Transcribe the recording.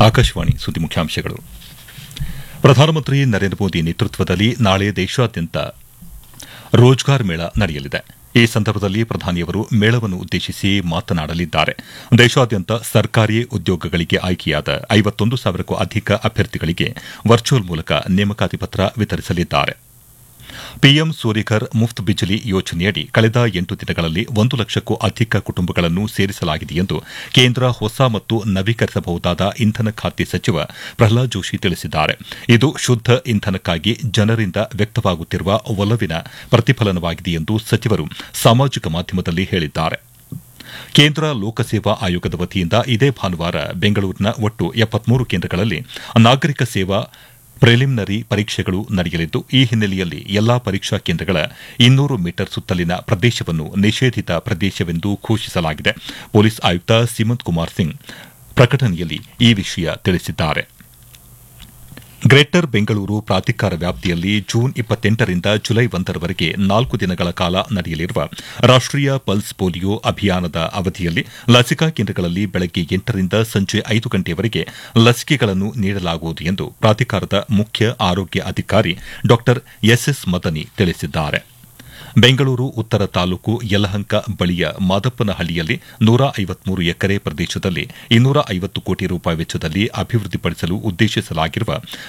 ಆಕಾಶವಾಣಿ ಸುದ್ದಿ ಮುಖ್ಯಾಂಶಗಳು ಪ್ರಧಾನಮಂತ್ರಿ ನರೇಂದ್ರ ಮೋದಿ ನೇತೃತ್ವದಲ್ಲಿ ನಾಳೆ ದೇಶಾದ್ಯಂತ ರೋಜ್ಗಾರ್ ಮೇಳ ನಡೆಯಲಿದೆ ಈ ಸಂದರ್ಭದಲ್ಲಿ ಪ್ರಧಾನಿಯವರು ಮೇಳವನ್ನು ಉದ್ದೇಶಿಸಿ ಮಾತನಾಡಲಿದ್ದಾರೆ ದೇಶಾದ್ಯಂತ ಸರ್ಕಾರಿ ಉದ್ಯೋಗಗಳಿಗೆ ಆಯ್ಕೆಯಾದ ಐವತ್ತೊಂದು ಸಾವಿರಕ್ಕೂ ಅಧಿಕ ಅಭ್ಯರ್ಥಿಗಳಿಗೆ ವರ್ಚುವಲ್ ಮೂಲಕ ನೇಮಕಾತಿ ಪತ್ರ ವಿತರಿಸಲಿದ್ದಾರೆ ಪಿಎಂ ಸೂರ್ಯಘರ್ ಮುಫ್ತ್ ಬಿಜ್ಲಿ ಯೋಜನೆಯಡಿ ಕಳೆದ ಎಂಟು ದಿನಗಳಲ್ಲಿ ಒಂದು ಲಕ್ಷಕ್ಕೂ ಅಧಿಕ ಕುಟುಂಬಗಳನ್ನು ಸೇರಿಸಲಾಗಿದೆ ಎಂದು ಕೇಂದ್ರ ಹೊಸ ಮತ್ತು ನವೀಕರಿಸಬಹುದಾದ ಇಂಧನ ಖಾತೆ ಸಚಿವ ಪ್ರಹ್ಲಾದ್ ಜೋಶಿ ತಿಳಿಸಿದ್ದಾರೆ ಇದು ಶುದ್ದ ಇಂಧನಕ್ಕಾಗಿ ಜನರಿಂದ ವ್ಯಕ್ತವಾಗುತ್ತಿರುವ ಒಲವಿನ ಪ್ರತಿಫಲನವಾಗಿದೆ ಎಂದು ಸಚಿವರು ಸಾಮಾಜಿಕ ಮಾಧ್ಯಮದಲ್ಲಿ ಹೇಳಿದ್ದಾರೆ ಕೇಂದ್ರ ಲೋಕಸೇವಾ ಆಯೋಗದ ವತಿಯಿಂದ ಇದೇ ಭಾನುವಾರ ಬೆಂಗಳೂರಿನ ಒಟ್ಟು ಎಪ್ಪತ್ಮೂರು ಕೇಂದ್ರಗಳಲ್ಲಿ ನಾಗರಿಕ ಸೇವಾ ಪ್ರಿಲಿಮಿನರಿ ಪರೀಕ್ಷೆಗಳು ನಡೆಯಲಿದ್ದು ಈ ಹಿನ್ನೆಲೆಯಲ್ಲಿ ಎಲ್ಲಾ ಪರೀಕ್ಷಾ ಕೇಂದ್ರಗಳ ಇನ್ನೂರು ಮೀಟರ್ ಸುತ್ತಲಿನ ಪ್ರದೇಶವನ್ನು ನಿಷೇಧಿತ ಪ್ರದೇಶವೆಂದು ಘೋಷಿಸಲಾಗಿದೆ ಪೊಲೀಸ್ ಆಯುಕ್ತ ಸಿಮಂತ್ ಕುಮಾರ್ ಸಿಂಗ್ ಪ್ರಕಟಣೆಯಲ್ಲಿ ಈ ವಿಷಯ ತಿಳಿಸಿದ್ದಾರೆ ಗ್ರೇಟರ್ ಬೆಂಗಳೂರು ಪ್ರಾಧಿಕಾರ ವ್ಯಾಪ್ತಿಯಲ್ಲಿ ಜೂನ್ ಇಪ್ಪತ್ತೆಂಟರಿಂದ ಜುಲೈ ಒಂದರವರೆಗೆ ನಾಲ್ಕು ದಿನಗಳ ಕಾಲ ನಡೆಯಲಿರುವ ರಾಷ್ಟೀಯ ಪಲ್ಸ್ ಪೋಲಿಯೋ ಅಭಿಯಾನದ ಅವಧಿಯಲ್ಲಿ ಲಸಿಕಾ ಕೇಂದ್ರಗಳಲ್ಲಿ ಬೆಳಗ್ಗೆ ಎಂಟರಿಂದ ಸಂಜೆ ಐದು ಗಂಟೆಯವರೆಗೆ ಲಸಿಕೆಗಳನ್ನು ನೀಡಲಾಗುವುದು ಎಂದು ಪ್ರಾಧಿಕಾರದ ಮುಖ್ಯ ಆರೋಗ್ಯ ಅಧಿಕಾರಿ ಡಾ ಎಸ್ಎಸ್ ಮದನಿ ತಿಳಿಸಿದ್ದಾರೆ ಬೆಂಗಳೂರು ಉತ್ತರ ತಾಲೂಕು ಯಲಹಂಕ ಬಳಿಯ ಮಾದಪ್ಪನಹಳ್ಳಿಯಲ್ಲಿ ನೂರ ಐವತ್ಮೂರು ಎಕರೆ ಪ್ರದೇಶದಲ್ಲಿ ಇನ್ನೂರ ಐವತ್ತು ಕೋಟಿ ರೂಪಾಯಿ ವೆಚ್ಚದಲ್ಲಿ ಅಭಿವೃದ್ಧಿಪಡಿಸಲು ಉದ್ದೇಶಿಸಲಾಗಿರುವ